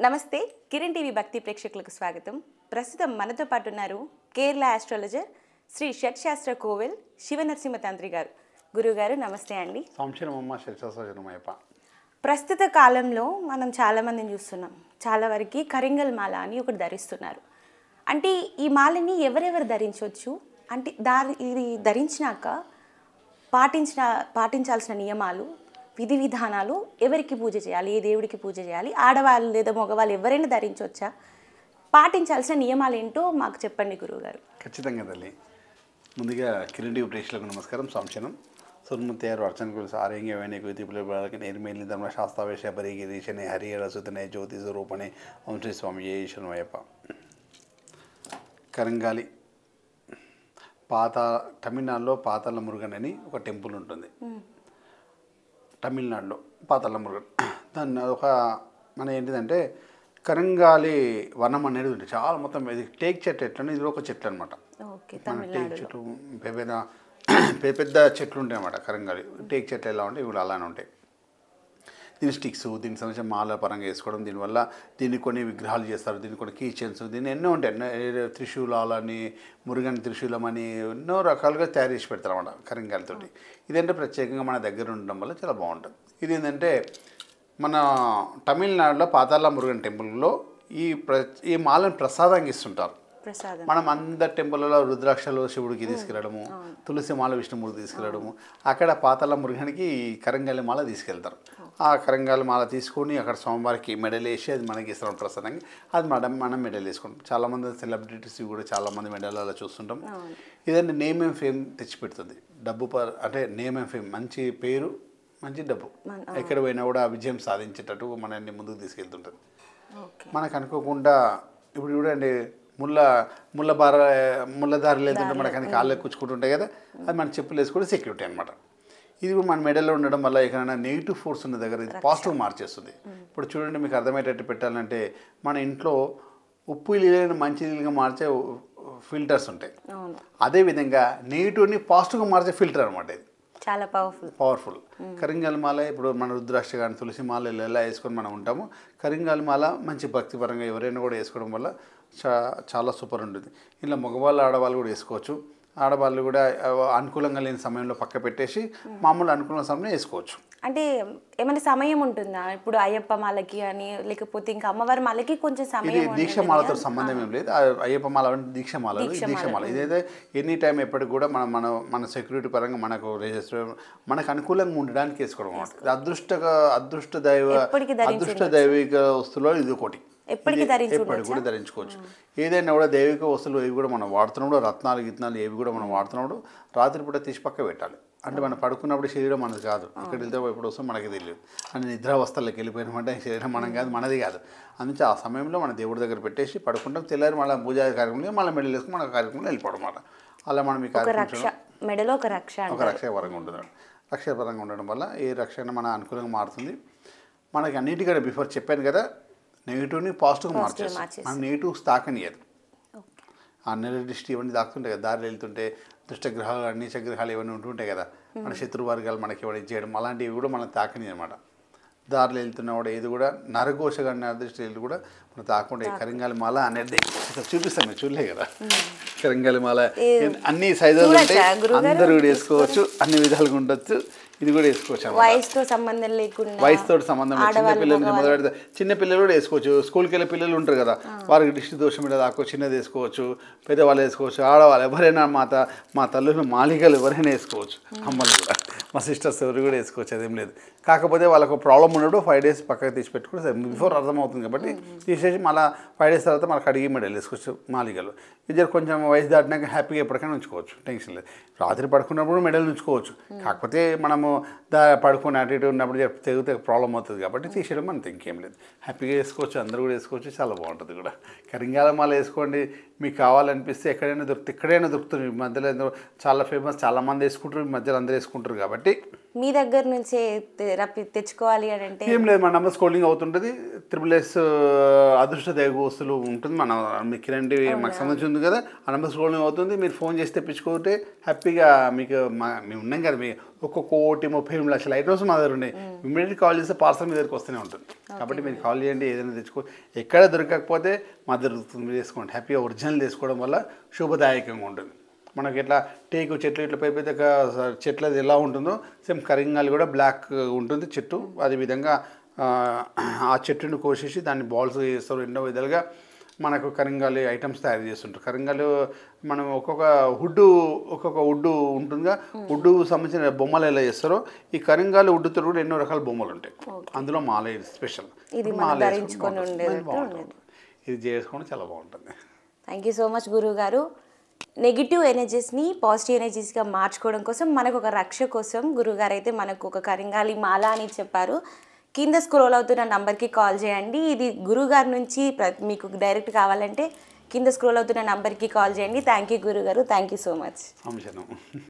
నమస్తే కిరణ్ టీవీ భక్తి ప్రేక్షకులకు స్వాగతం ప్రస్తుతం మనతో పాటు ఉన్నారు కేరళ ఆస్ట్రాలజర్ శ్రీ షట్ శాస్త్ర కోవెల్ శివనరసింహ తంత్రి గారు గురుగారు నమస్తే అండి సంక్షేమమ్మ శిక్షాసోజనమయ్యప్ప ప్రస్తుత కాలంలో మనం చాలామందిని చూస్తున్నాం చాలా వరకు కరింగల్ మాల అని ఒకటి ధరిస్తున్నారు అంటే ఈ మాలని ఎవరెవరు ధరించవచ్చు అంటే దారి ఇది ధరించినాక పాటించిన పాటించాల్సిన నియమాలు విధి విధానాలు ఎవరికి పూజ చేయాలి ఏ దేవుడికి పూజ చేయాలి ఆడవాళ్ళు లేదా మగవాళ్ళు ఎవరైనా ధరించవచ్చా పాటించాల్సిన నియమాలు ఏంటో మాకు చెప్పండి గురువుగారు ఖచ్చితంగా తల్లి ముందుగా కిరణ్ టీవీ ప్రేక్షకులకు నమస్కారం సంక్షేమం సున్ముత్యారు అర్చన గురించి ఆరోగ్యమైన కుతిపుల బాలకి నిర్మేలి ధర్మ శాస్త్రావేశ పరిగిరీశనే హరిహర సుతనే జ్యోతి స్వరూపణే ఓం శ్రీ స్వామి ఏ ఈశ్వరమయ్యప్ప కరంగాలి పాత తమిళనాడులో పాతాళ మురుగన్ అని ఒక టెంపుల్ ఉంటుంది తమిళనాడులో పాతాళ మురుగన్ దాన్ని ఒక మన ఏంటిదంటే కరంగాలి వనం అనేది ఉంది చాలా మొత్తం ఇది టేక్ చెట్టు ఎట్లా ఇది ఒక చెట్లు అనమాట ఓకే మన టేక్ తమిళనాడులో చెట్టు పెద్ద పెద్ద పెద్ద పెద్ద చెట్లు ఉంటాయి అన్నమాట కరంగాలి టేక్ చెట్లు ఎలా ఉంటాయి ఇవి కూడా అలానే ఉంటాయి దీని స్టిక్స్ దీనికి సంబంధించిన మాల పరంగా వేసుకోవడం దీనివల్ల దీన్ని కొన్ని విగ్రహాలు చేస్తారు దీన్ని కొన్ని కీచెన్స్ దీన్ని ఎన్నో ఉంటాయి ఎన్నో త్రిశూలాలని మురుగన్ త్రిశూలం అని ఎన్నో రకాలుగా తయారు చేసి పెడతారు అన్నమాట కరింగాలతోటి ఇదంటే ప్రత్యేకంగా మన దగ్గర ఉండడం వల్ల చాలా బాగుంటుంది ఇది ఏంటంటే మన తమిళనాడులో పాతాళ మురుగన్ టెంపుల్లో ఈ ప్ర ఈ మాలను ప్రసాదంగా ఇస్తుంటారు ప్రసాదం మనం అందరి టెంపుల్లో రుద్రాక్షలు శివుడికి తీసుకెళ్ళడము తులసి మాల విష్ణుమూర్తి తీసుకెళ్ళడము అక్కడ పాతాళ మురుగనికి ఈ కరంగాలి మాల తీసుకెళ్తారు ఆ కరంగాలి మాల తీసుకొని అక్కడ స్వామివారికి మెడల్ వేసి అది మనకి ఇస్తాం ప్రసాదంగా అది మనం మనం మెడల్ వేసుకుంటాం చాలామంది సెలబ్రిటీస్ కూడా చాలామంది మెడల్ చూస్తుంటాం ఇదంటే నేమ్ అండ్ ఫేమ్ తెచ్చిపెడుతుంది డబ్బు పర్ అంటే నేమ్ అండ్ ఫేమ్ మంచి పేరు మంచి డబ్బు ఎక్కడ పోయినా కూడా విజయం సాధించేటట్టు మనల్ని ముందుకు తీసుకెళ్తుంటుంది ఓకే మనకు అనుకోకుండా ఇప్పుడు చూడండి ముళ్ళ ముళ్ళ బార ముళ్ళ దారి లేదంటే మనకు అని కాళ్ళకి కూర్చుకుంటుంటాయి కదా అది మన చెప్పులు వేసుకుంటే సెక్యూరిటీ అనమాట ఇది కూడా మన మెడల్లో ఉండడం వల్ల ఎక్కడైనా నెగిటివ్ ఫోర్స్ ఉన్న దగ్గర ఇది పాజిటివ్ మార్చేస్తుంది ఇప్పుడు చూడండి మీకు అర్థమయ్యేటట్టు పెట్టాలంటే మన ఇంట్లో ఉప్పు నీళ్ళని మంచి నీళ్ళుగా మార్చే ఫిల్టర్స్ ఉంటాయి అవును అదేవిధంగా నెగిటివ్ని పాజిటివ్గా మార్చే ఫిల్టర్ అనమాట ఇది చాలా పవర్ఫుల్ పవర్ఫుల్ కరింగాలి మాల ఇప్పుడు మన రుద్రాక్ష కానీ తులసి మాల ఇలా ఎలా వేసుకొని మనం ఉంటాము కరింగాలి మాల మంచి భక్తిపరంగా ఎవరైనా కూడా వేసుకోవడం వల్ల చా చాలా సూపర్ ఉంటుంది ఇలా మగవాళ్ళు ఆడవాళ్ళు కూడా వేసుకోవచ్చు ఆడవాళ్ళు కూడా ఆ, అనుకూలంగా లేని సమయంలో పక్క పెట్టేసి మామూలు అనుకూల సమయంలో వేసుకోవచ్చు అంటే ఏమైనా సమయం ఉంటుందా ఇప్పుడు అయ్యప్ప మాలకి అని లేకపోతే ఇంకా అమ్మవారి మాలకి కొంచెం ఇది సమయం దీక్షమాలతో సంబంధం ఏం లేదు ఆ అయ్యప్ప మాల అంటే దీక్షమాల దీక్షమాల ఇదైతే ఎనీ టైం ఎప్పటికి కూడా మనం మన మన సెక్యూరిటీ పరంగా మనకు రిజిస్టర్ మనకు అనుకూలంగా ఉండడానికి వేసుకోవడం అన్నమాట ఇది అదృష్టగా అదృష్ట దైవ ఎప్పటికీ అదృష్ట దైవిక వస్తువులో ఇది ఒకటి ఎప్పటికీ ఇది ధరించుకోవచ్చా? ఎప్పటికి కూడా ధరించుకోవచ్చు ఏదైనా కూడా దైవిక వస్తువులు ఏవి కూడా మనం వాడుతున్నప్పుడు రత్నాలు గిత్నాలు ఏవి కూడా మనం వాడుతున్నప్పుడు రాత్రిపూట తీసి పక్క పెట్టాలి అంటే మనం పడుకున్నప్పుడు శరీరం మనది కాదు ఇక్కడ వెళ్తే ఎప్పుడు వస్తాం మనకి తెలియదు అని నిద్రావస్థల్లోకి వెళ్ళిపోయినామంటే శరీరం మనం కాదు మనది కాదు అందుకే ఆ సమయంలో మన దేవుడి దగ్గర పెట్టేసి పడుకుంటాం తెల్లారి మళ్ళీ పూజా కార్యక్రమం మళ్ళీ మెడల్ వేసుకుని మన కార్యక్రమంలో వెళ్ళిపోవడం అన్నమాట అలా మనం ఈ ఒక కార్యక్రమం రక్ష మెడలో ఒక రక్ష ఒక అంటారు రక్షపరంగా ఉంటుంది రక్షపరంగా ఉండడం వల్ల ఏ రక్షణ మన అనుకూలంగా మారుతుంది మనకి అన్నిటికంటే బిఫోర్ చెప్పాను కదా నెగిటివ్ని పాజిటివ్గా మార్చేస్తుంది మార్చేస్తుంది. మనం నెగిటివ్స్ తాకనియదు ఓకే ఆ నెల దృష్టి ఇవన్నీ దాక్తుంటాయి కదా దారిలో వెళ్తుంటే దుష్టగ్రహాలు నీచ గ్రహాలు ఇవన్నీ ఉంటుంటాయి కదా మన శత్రు వర్గాలు మనకి ఇవ్వడం చేయడం అలాంటివి కూడా మనం తాకని అనమాట దారిలో వెళ్తున్నా కూడా ఇది కూడా నరఘోష కానీ నరదృష్టి వెళ్ళి కూడా మనం తాకుండా ఈ కరింగాలి మాల అనేది ఇక్కడ చూపిస్తాం మీరు చూడలే కదా కరింగాలి మాల అన్ని సైజులు చూడొచ్చా ఉంటాయి గురువుగారు? అందరూ కూడా వేసుకోవచ్చు అన్ని విధాలుగా ఉండొచ్చు ఇది కూడా వేసుకోవచ్చు అన్నమాట. వయసుతో సంబంధం లేకుండా వయసుతో సంబంధం లేదు. చిన్న ఆడవాళ్ళు, పిల్లలు మగవాళ్ళు. మొదలు పెడితే చిన్న పిల్లలు కూడా వేసుకోవచ్చు స్కూల్కి వెళ్ళే పిల్లలు ఉంటారు కదా వారికి దిష్టి దోషం మీద దాకో చిన్నది వేసుకోవచ్చు పెద్దవాళ్ళు వేసుకోవచ్చు ఆడవాళ్ళు ఎవరైనా మా త మా తల్లులు మాలికలు ఎవరైనా వేసుకోవచ్చు అమ్మలు కూడా మా సిస్టర్స్ ఎవరు కూడా వేసుకోవచ్చు అదేం లేదు కాకపోతే వాళ్ళకు ప్రాబ్లం ఉన్నప్పుడు ఫైవ్ డేస్ పక్కకు తీసి పెట్టుకుంటే సరే బిఫోర్ అర్థమవుతుంది కాబట్టి తీసేసి మళ్ళీ ఫైవ్ డేస్ తర్వాత మనకు అడిగి మెడల్ వేసుకోవచ్చు మాలికలు ఇది కొంచెం వయసు దాటినాక హ్యాపీగా ఎప్పటికైనా ఉంచుకోవచ్చు టెన్షన్ లేదు రాత్రి పడుకున్నప్పుడు మెడల్ ఉంచుకోవచ్చు కాకపోతే మనము దా పడుకుని అటు ఇటు ఉన్నప్పుడు జర తెగితే ప్రాబ్లం అవుతుంది కాబట్టి తీసేయడం మనకి ఇంకేం లేదు హ్యాపీగా వేసుకోవచ్చు అందరూ కూడా వేసుకోవచ్చు చాలా బాగుంటుంది కూడా కరింగాల మాల వేసుకోండి మీకు కావాలనిపిస్తే ఎక్కడైనా దొరుకుతుంది ఎక్కడైనా దొరుకుతుంది ఈ మధ్యలో ఏదో చాలా ఫేమస్ చాలా మంది వేసుకుంటారు ఈ మధ్యలో అందరూ వేసుకుంటారు కాబట్టి మీ దగ్గర నుంచే తె- రప్పి తెచ్చుకోవాలి అని అంటే ఏం లేదు మన నంబర్ స్కోలింగ్ అవుతుంటుంది త్రిబుల్ ఎస్ అదృష్ట దైవ వస్తువులు ఉంటుంది మన మీకు కిరణ్ మాకు సంబంధించి ఉంది కదా ఆ నంబర్ స్కోలింగ్ అవుతుంది మీరు ఫోన్ చేసి తెప్పించుకుంటే హ్యాపీగా మీకు మా మేము ఉన్నాం కదా మీ ఒక్క కోటి ముప్పై ఎనిమిది లక్షల ఐటమ్స్ మా దగ్గర ఉన్నాయి ఇమీడియట్ కాల్ చేస్తే పార్సల్ మీ దగ్గరికి వస్తూనే ఉంటుంది కాబట్టి మీరు కాల్ చేయండి ఏదైనా తెచ్చుకో ఎక్కడ దొరకకపోతే మా దొరుకుతుంది మీరు తీసుకోండి హ్యాపీగా ఒరిజినల్ తీసుకోవడం వల్ల శుభదాయకంగా ఉంటుంది మనకి ఇట్లా టేకు చెట్లు ఇట్లా పెద్ద పెద్ద చెట్లది ఎలా ఉంటుందో సేమ్ కరింగాలి కూడా బ్లాక్ ఉంటుంది చెట్టు అదేవిధంగా ఆ, ఆ చెట్టుని కోసేసి దాన్ని బాల్స్ చేస్తారు ఎన్నో విధాలుగా మనకు కరింగాలి ఐటమ్స్ తయారు చేస్తుంటారు కరింగాలు మనం ఒక్కొక్క వుడ్డు ఒక్కొక్క వుడ్డు ఉంటుందిగా వుడ్డు సంబంధించిన బొమ్మలు ఎలా చేస్తారో ఈ కరింగాలి వుడ్డుతో కూడా ఎన్నో రకాల బొమ్మలు ఉంటాయి అందులో మాల ఇది స్పెషల్ ఇది మనం ధరించుకొని ఉండేటట్టు ఉండేది. ఇది చేసుకోవడం చాలా బాగుంటుంది థ్యాంక్ యూ సో మచ్ గురువు గారు నెగిటివ్ ఎనర్జీస్ని పాజిటివ్ ఎనర్జీస్గా మార్చుకోవడం కోసం మనకు ఒక రక్ష కోసం గురువుగారు అయితే మనకు ఒక కరింగాలి మాల అని చెప్పారు కింద స్క్రోల్ అవుతున్న నంబర్కి కాల్ చేయండి ఇది గురువుగారి నుంచి ప్ర- మీకు డైరెక్ట్ కావాలంటే కింద స్క్రోల్ అవుతున్న నంబర్కి కాల్ చేయండి థ్యాంక్ యూ గురుగారు థ్యాంక్ యూ సో మచ్ అంశనం